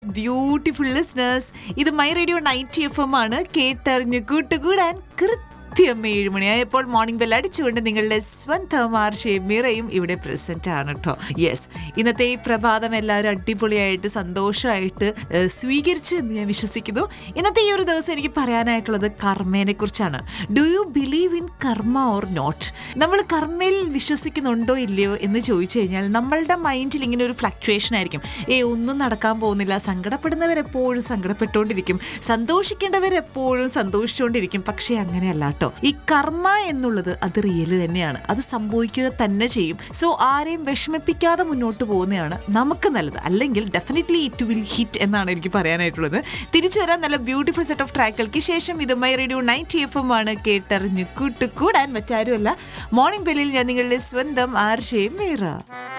beautiful listeners ഇത് my radio night F M ആണ് കേട്ടറിഞ്ഞ് കൂട്ടുകൂടാൻ കൃത്യം ഏഴ് മണിയായപ്പോൾ മോർണിംഗ് ബെൽ അടിച്ചുകൊണ്ട് നിങ്ങളുടെ സ്വന്തം ആർഷയും മീറയും ഇവിടെ പ്രസന്റ് ആണ് കേട്ടോ യെസ് ഇന്നത്തെ ഈ പ്രഭാതം എല്ലാവരും അടിപൊളിയായിട്ട് സന്തോഷമായിട്ട് ഏഹ്, സ്വീകരിച്ചു എന്ന് ഞാൻ വിശ്വസിക്കുന്നു ഇന്നത്തെ ഈ ഒരു ദിവസം എനിക്ക് പറയാനായിട്ടുള്ളത് കർമ്മേനെ കുറിച്ചാണ് do you believe in karma or not നമ്മൾ കർമ്മയിൽ വിശ്വസിക്കുന്നുണ്ടോ ഇല്ലയോ എന്ന് ചോദിച്ചു കഴിഞ്ഞാൽ നമ്മളുടെ മൈൻഡിൽ ഇങ്ങനെ ഒരു ഫ്ലക്ച്വേഷൻ ആയിരിക്കും ഏ ഒന്നും നടക്കാൻ പോകുന്നില്ല സങ്കടപ്പെടുന്നവരെപ്പോഴും സങ്കടപ്പെട്ടുകൊണ്ടിരിക്കും സന്തോഷിക്കേണ്ടവരെപ്പോഴും സന്തോഷിച്ചുകൊണ്ടിരിക്കും പക്ഷേ അങ്ങനെയല്ല കേട്ടോ ഈ കർമ്മ എന്നുള്ളത് അത് റിയൽ തന്നെയാണ് അത് സംഭവിക്കുക തന്നെ ചെയ്യും സോ ആരെയും വിഷമിപ്പിക്കാതെ മുന്നോട്ട് പോകുന്നതാണ് നമുക്ക് നല്ലത് അല്ലെങ്കിൽ ഡെഫിനറ്റ്ലി ഇറ്റ് വിൽ ഹിറ്റ് എന്നാണ് എനിക്ക് പറയാനായിട്ടുള്ളത് തിരിച്ചു വരാൻ നല്ല ബ്യൂട്ടിഫുൾ സെറ്റ് ഓഫ് ട്രാക്കുകൾക്ക് ശേഷം ഇത് my radio night F M ആണ് കേട്ടറിഞ്ഞ് കൂട്ടുകൂടാൻ മറ്റാരുമല്ല മോർണിംഗ് ബെല്ലിൽ ഞാൻ നിങ്ങളുടെ സ്വന്തം ആർഷയും വേറ